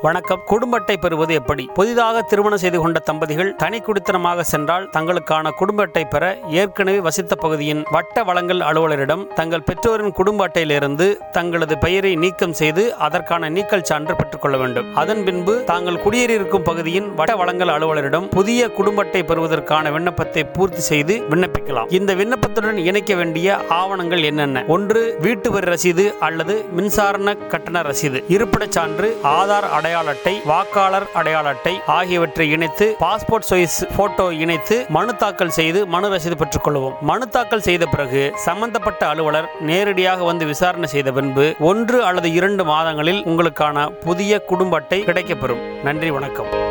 வணக்கம் குடும்ப அட்டை பெறுவது எப்படி புதிதாக திருமணம் செய்து கொண்ட தம்பதிகள் தனி குடித்தனமாக சென்றால் தங்களுக்கான குடும்ப அட்டை பெற ஏற்கனவே வசித்த பகுதியின் வட்ட வழங்கல் அலுவலரிடம் தங்கள் பெற்றோரின் குடும்ப அட்டையிலிருந்து தங்களது பெயரை நீக்கம் செய்து அதற்கான நீக்கல் சான்று பெற்றுக்கொள்ள வேண்டும் அதன் பின்பு தாங்கள் குடியேறியிருக்கும் பகுதியின் வட்ட வழங்கல் அலுவலரிடம் புதிய குடும்ப அட்டை பெறுவதற்கான விண்ணப்பத்தை பூர்த்தி செய்து விண்ணப்பிக்கலாம் இந்த விண்ணப்பத்துடன் இணைக்க வேண்டிய ஆவணங்கள் என்னென்ன ஒன்று வீட்டு வரி ரசீது அல்லது மின்சாரண கட்டண ரசீது இருப்பிடச் சான்று ஆதார் அடையாள அட்டை வாக்காளர் அடையாள அட்டை ஆகியவற்றை இணைத்து பாஸ்போர்ட் சைஸ் போட்டோ இணைத்து மனு தாக்கல் செய்து மனு ரசீது பெற்றுக் கொள்வோம் மனு தாக்கல் செய்த பிறகு சம்பந்தப்பட்ட அலுவலர் நேரடியாக வந்து விசாரணை செய்த பின்பு ஒன்று அல்லது இரண்டு மாதங்களில் உங்களுக்கான புதிய குடும்ப அட்டை கிடைக்கப்பெறும் நன்றி வணக்கம்